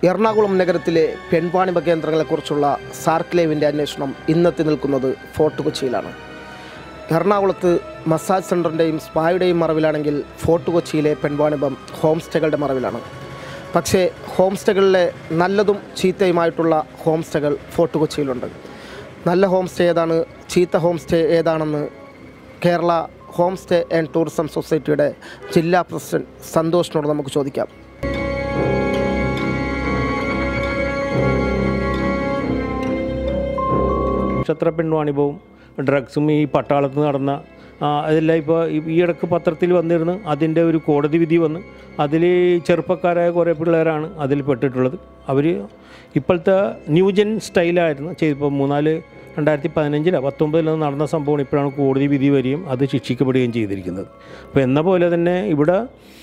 എറണാകുളം നഗരത്തിലെ പെൺവാണിഭ കേന്ദ്രങ്ങളെക്കുറിച്ചുള്ള സാർക്ക് ലൈവിൻ്റെ അന്വേഷണം ഇന്നെത്തി നിൽക്കുന്നത് ഫോർട്ട് കൊച്ചിയിലാണ് എറണാകുളത്ത് മസാജ് സെൻ്ററിൻ്റെയും സ്പായുടെയും മറവിലാണെങ്കിൽ ഫോർട്ട് കൊച്ചിയിലെ പെൺവാണിഭം ഹോം സ്റ്റേകളുടെ മറവിലാണ് പക്ഷേ ഹോം സ്റ്റേകളിലെ നല്ലതും ചീത്തയുമായിട്ടുള്ള ഹോം സ്റ്റേകൾ ഫോർട്ട് കൊച്ചിയിലുണ്ട് നല്ല ഹോം സ്റ്റേ ഏതാണ് ചീത്ത ഹോം സ്റ്റേ ഏതാണെന്ന് Kerala home stay and tourism സൊസൈറ്റിയുടെ ജില്ലാ പ്രസിഡന്റ് സന്തോഷിനോട് നമുക്ക് ചോദിക്കാം നക്ഷത്ര പെൺവാണിഭവും ഡ്രഗ്സും ഈ പട്ടാളത്ത് നടന്ന ആ, അതെല്ലാം ഇപ്പോൾ ഈ ഇടക്ക് പത്രത്തിൽ വന്നിരുന്നു അതിൻ്റെ ഒരു കോടതി വിധി വന്ന് അതിൽ ചെറുപ്പക്കാരായ കുറേ പിള്ളേരാണ് അതിൽ പെട്ടിട്ടുള്ളത് അവർ ഇപ്പോഴത്തെ ന്യൂജൻ സ്റ്റൈലായിരുന്നു ചെയ്തിപ്പോൾ മൂന്നാല് രണ്ടായിരത്തി പതിനഞ്ചിലോ പത്തൊമ്പതിലോ നടന്ന സംഭവം ഇപ്പോഴാണ് കോടതി വിധി വരികയും അത് ശിക്ഷിക്കപ്പെടുകയും ചെയ്തിരിക്കുന്നത് അപ്പോൾ എന്ന പോലെ തന്നെ ഇവിടെ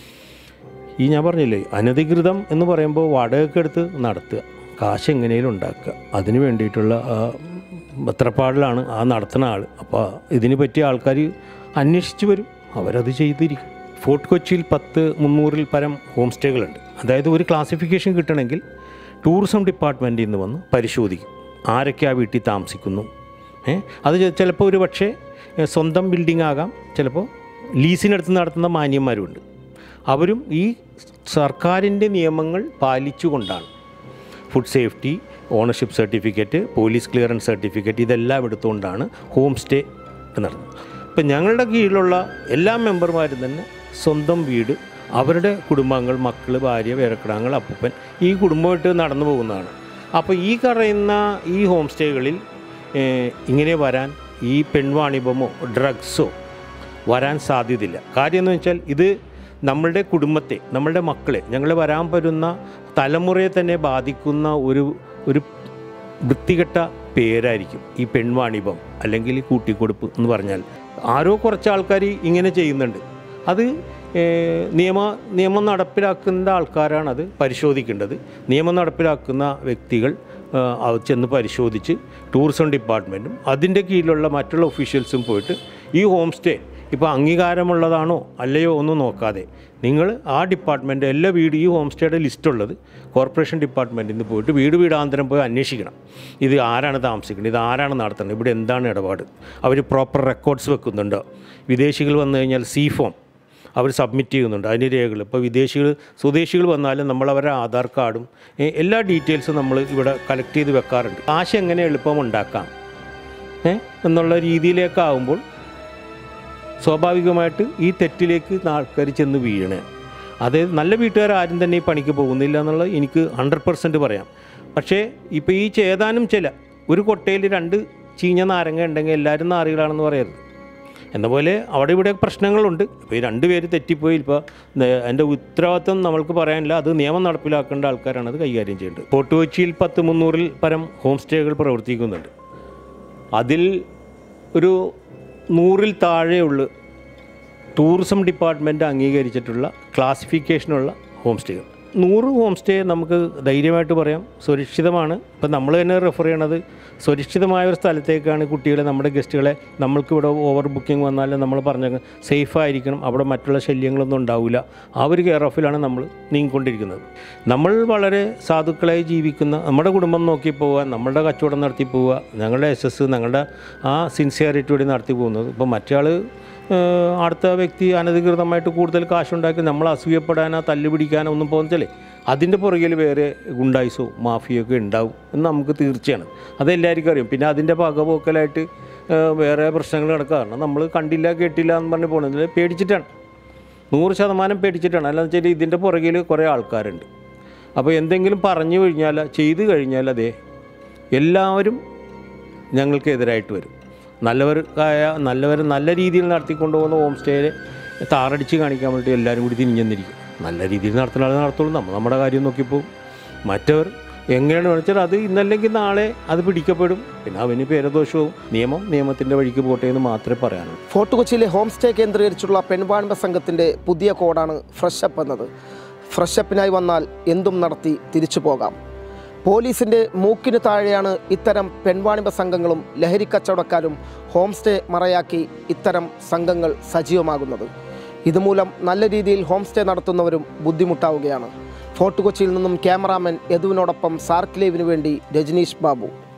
ഈ ഞാൻ പറഞ്ഞില്ലേ അനധികൃതം എന്ന് പറയുമ്പോൾ വാടകയ്ക്ക് എടുത്ത് നടത്തുക കാശ് എങ്ങനെയും ഉണ്ടാക്കുക അതിന് വേണ്ടിയിട്ടുള്ള ആ, പത്രപ്പാടിലാണ് ആ നടത്തുന്ന ആൾ അപ്പോൾ ഇതിന് പറ്റിയ ആൾക്കാർ അന്വേഷിച്ച് വരും അവരത് ചെയ്തിരിക്കും ഫോർട്ട് കൊച്ചിയിൽ പത്ത് മുന്നൂറിൽ പരം ഹോം സ്റ്റേകളുണ്ട് അതായത് ഒരു ക്ലാസിഫിക്കേഷൻ കിട്ടണമെങ്കിൽ ടൂറിസം ഡിപ്പാർട്ട്മെൻറ്റിൽ നിന്ന് വന്ന് പരിശോധിക്കും ആരൊക്കെ ആ വീട്ടിൽ താമസിക്കുന്നു ഏ അത് ചെ- ചിലപ്പോൾ ഒരു പക്ഷേ ഏ, സ്വന്തം ബിൽഡിംഗ് ആകാം ചിലപ്പോൾ ലീസിനെടുത്ത് നടത്തുന്ന മാന്യന്മാരുമുണ്ട് അവരും ഈ സർക്കാരിൻ്റെ നിയമങ്ങൾ പാലിച്ചുകൊണ്ടാണ് food safety ownership certificate police clearance certificate ഇതെല്ലാം എടുത്തുകൊണ്ടാണ് ഹോം സ്റ്റേ നടത്തുന്നത് ഇപ്പം ഞങ്ങളുടെ കീഴിലുള്ള എല്ലാ മെമ്പർമാരും തന്നെ സ്വന്തം വീട് അവരുടെ കുടുംബാംഗങ്ങൾ മക്കൾ ഭാര്യ പേരക്കിടാങ്ങൾ അപ്പൂപ്പൻ ഈ കുടുംബമായിട്ട് നടന്നു പോകുന്നതാണ് അപ്പോൾ ഈ പറയുന്ന ഈ ഹോം സ്റ്റേകളിൽ ഏഹ്, ഇങ്ങനെ വരാൻ ഈ പെൺവാണിഭമോ ഡ്രഗ്സോ വരാൻ സാധ്യതയില്ല കാര്യം എന്ന് വെച്ചാൽ ഇത് നമ്മളുടെ കുടുംബത്തെ നമ്മളുടെ മക്കളെ ഞങ്ങൾ വരാൻ വരുന്ന തലമുറയെ തന്നെ ബാധിക്കുന്ന ഒരു ഒരു വൃത്തികെട്ട പേരായിരിക്കും ഈ പെൺവാണിഭം അല്ലെങ്കിൽ ഈ കൂട്ടിക്കൊടുപ്പ് എന്ന് പറഞ്ഞാൽ ആരോ കുറച്ച് ആൾക്കാർ ഇങ്ങനെ ചെയ്യുന്നുണ്ട് അത് ഏഹ്, നിയമ നിയമം നടപ്പിലാക്കുന്ന ആൾക്കാരാണ് അത് പരിശോധിക്കേണ്ടത് നിയമം നടപ്പിലാക്കുന്ന വ്യക്തികൾ ആ, അത് ചെന്ന് പരിശോധിച്ച് ടൂറിസം ഡിപ്പാർട്ട്മെൻറ്റും അതിൻ്റെ കീഴിലുള്ള മറ്റുള്ള ഒഫീഷ്യൽസും പോയിട്ട് ഈ ഹോം സ്റ്റേ ഇപ്പോൾ അംഗീകാരമുള്ളതാണോ അല്ലയോ ഒന്നും നോക്കാതെ നിങ്ങൾ ആ ഡിപ്പാർട്ട്മെൻറ്റ് എല്ലാ വീട് ഈ ഹോം സ്റ്റേയുടെ ലിസ്റ്റുള്ളത് കോർപ്പറേഷൻ ഡിപ്പാർട്ട്മെൻറ്റിൽ നിന്ന് പോയിട്ട് വീട് വീടാന്തരം പോയി അന്വേഷിക്കണം ഇത് ആരാണ് താമസിക്കുന്നത് ഇത് ആരാണ് നടത്തുന്നത് ഇവിടെ എന്താണ് ഇടപാട് അവർ പ്രോപ്പർ റെക്കോർഡ്സ് വെക്കുന്നുണ്ടോ വിദേശികൾ വന്നു കഴിഞ്ഞാൽ സി ഫോം അവർ സബ്മിറ്റ് ചെയ്യുന്നുണ്ട് അതിന് രേഖകൾ ഇപ്പോൾ വിദേശികൾ സ്വദേശികൾ വന്നാലും നമ്മൾ അവരുടെ ആധാർ കാർഡും ഏ, എല്ലാ ഡീറ്റെയിൽസും നമ്മൾ ഇവിടെ കളക്ട് ചെയ്ത് വെക്കാറുണ്ട് കാശ് എങ്ങനെ എളുപ്പം ഉണ്ടാക്കാം ഏ എന്നുള്ള രീതിയിലേക്ക് ആകുമ്പോൾ സ്വാഭാവികമായിട്ട് ഈ തെറ്റിലേക്ക് ആൾക്കാർ ചെന്ന് വീഴണേ അതായത് നല്ല വീട്ടുകാർ ആരും തന്നെ ഈ പണിക്ക് പോകുന്നില്ല എന്നുള്ളത് എനിക്ക് ഹൺഡ്രഡ് പെർസെൻറ്റ് പറയാം പക്ഷേ ഇപ്പോൾ ഈ ചേതാനും ചില ഒരു കൊട്ടയിൽ രണ്ട് ചീഞ്ഞ നാരങ്ങ ഉണ്ടെങ്കിൽ എല്ലാവരും നാറികളാണെന്ന് പറയരുത് എന്ന പോലെ അവിടെ ഇവിടെ പ്രശ്നങ്ങളുണ്ട് ഇപ്പോൾ ഈ രണ്ട് പേര് തെറ്റിപ്പോയി ഇപ്പോൾ എൻ്റെ ഉത്തരവാദിത്വം നമ്മൾക്ക് പറയാനില്ല അത് നിയമം നടപ്പിലാക്കേണ്ട ആൾക്കാരാണ് അത് കൈകാര്യം ചെയ്യേണ്ടത് ഫോർട്ട് കൊച്ചിയിൽ പത്ത് മുന്നൂറിൽ പരം ഹോം സ്റ്റേകൾ പ്രവർത്തിക്കുന്നുണ്ട് അതിൽ ഒരു നൂറിൽ താഴെയുള്ള ടൂറിസം ഡിപ്പാർട്ട്മെൻറ്റ് അംഗീകരിച്ചിട്ടുള്ള ക്ലാസിഫിക്കേഷനുള്ള ഹോം സ്റ്റേകൾ നൂറ് ഹോം സ്റ്റേ നമുക്ക് ധൈര്യമായിട്ട് പറയാം സുരക്ഷിതമാണ് ഇപ്പം നമ്മൾ തന്നെ റെഫർ ചെയ്യണത് സുരക്ഷിതമായ ഒരു സ്ഥലത്തേക്കാണ് കുട്ടികളെ നമ്മുടെ ഗസ്റ്റുകളെ നമ്മൾക്ക് ഇവിടെ ഓവർ ബുക്കിംഗ് വന്നാൽ നമ്മൾ പറഞ്ഞ സേഫ് ആയിരിക്കണം അവിടെ മറ്റുള്ള ശല്യങ്ങളൊന്നും ഉണ്ടാവില്ല ആ ഒരു കെയർ ഓഫിലാണ് നമ്മൾ നീങ്ങിക്കൊണ്ടിരിക്കുന്നത് നമ്മൾ വളരെ സാധുക്കളായി ജീവിക്കുന്ന നമ്മുടെ കുടുംബം നോക്കി പോവുക നമ്മളുടെ കച്ചവടം നടത്തി പോവുക ഞങ്ങളുടെ എസ് എസ് ഞങ്ങളുടെ ആ സിൻസിയറിറ്റിയോടെ നടത്തി പോകുന്നത് ഇപ്പോൾ മറ്റേ ഏഹ് അടുത്ത വ്യക്തി അനധികൃതമായിട്ട് കൂടുതൽ കാശുണ്ടാക്കി നമ്മൾ അസൂയപ്പെടാനോ തല്ലുപിടിക്കാനോ ഒന്നും പോകുന്നില്ലേ അതിൻ്റെ പുറകിൽ വേറെ ഗുണ്ടായിസോ മാഫിയൊക്കെ ഉണ്ടാവും എന്ന് നമുക്ക് തീർച്ചയാണ് അതെല്ലാവർക്കും അറിയാം പിന്നെ അതിൻ്റെ പകപോക്കലായിട്ട് ഏഹ് വേറെ പ്രശ്നങ്ങൾ നടക്കുക കാരണം നമ്മൾ കണ്ടില്ല കേട്ടില്ല എന്ന് പറഞ്ഞ് പോകുന്നത് പേടിച്ചിട്ടാണ് നൂറ് ശതമാനം പേടിച്ചിട്ടാണ് അല്ലാന്ന് വെച്ചാൽ ഇതിൻ്റെ പുറകിൽ കുറേ ആൾക്കാരുണ്ട് അപ്പോൾ എന്തെങ്കിലും പറഞ്ഞു കഴിഞ്ഞാൽ ചെയ്തു കഴിഞ്ഞാൽ അതെ എല്ലാവരും ഞങ്ങൾക്കെതിരായിട്ട് വരും നല്ലവർക്കായ നല്ലവർ നല്ല രീതിയിൽ നടത്തിക്കൊണ്ടുപോകുന്ന ഹോം സ്റ്റേയിൽ താറടിച്ച് കാണിക്കാൻ വേണ്ടി എല്ലാവരും കൂടി തിരിഞ്ഞെന്നിരിക്കും നല്ല രീതിയിൽ നടത്തുന്ന ആളെ നടത്തുള്ളൂ നമ്മൾ നമ്മുടെ കാര്യം നോക്കിപ്പോവും മറ്റവർ എങ്ങനെയാണ് വെച്ചാൽ അത് ഇന്നല്ലെങ്കിൽ നാളെ അത് പിടിക്കപ്പെടും പിന്നെ അവന് പേരദോഷവും നിയമം നിയമത്തിൻ്റെ വഴിക്ക് പോട്ടെ എന്ന് മാത്രമേ പറയാനുള്ളൂ ഫോർട്ട് കൊച്ചിയിലെ ഹോം സ്റ്റേ കേന്ദ്രീകരിച്ചുള്ള പെൺവാണിഭ സംഘത്തിൻ്റെ പുതിയ കോഡാണ് ഫ്രഷ് അപ്പ് എന്നത് ഫ്രഷ് അപ്പിനായി വന്നാൽ എന്തും നടത്തി തിരിച്ചു പോകാം പോലീസിൻ്റെ മൂക്കിന് താഴെയാണ് ഇത്തരം പെൺവാണിഭ സംഘങ്ങളും ലഹരി കച്ചവടക്കാരും ഹോം സ്റ്റേ മറയാക്കി ഇത്തരം സംഘങ്ങൾ സജീവമാകുന്നത് ഇതുമൂലം നല്ല രീതിയിൽ ഹോം സ്റ്റേ നടത്തുന്നവരും ബുദ്ധിമുട്ടാവുകയാണ് ഫോർട്ട് കൊച്ചിയിൽ നിന്നും ക്യാമറാമാൻ യദുവിനോടൊപ്പം സാർക്ക് ലൈവിന് വേണ്ടി രജനീഷ് ബാബു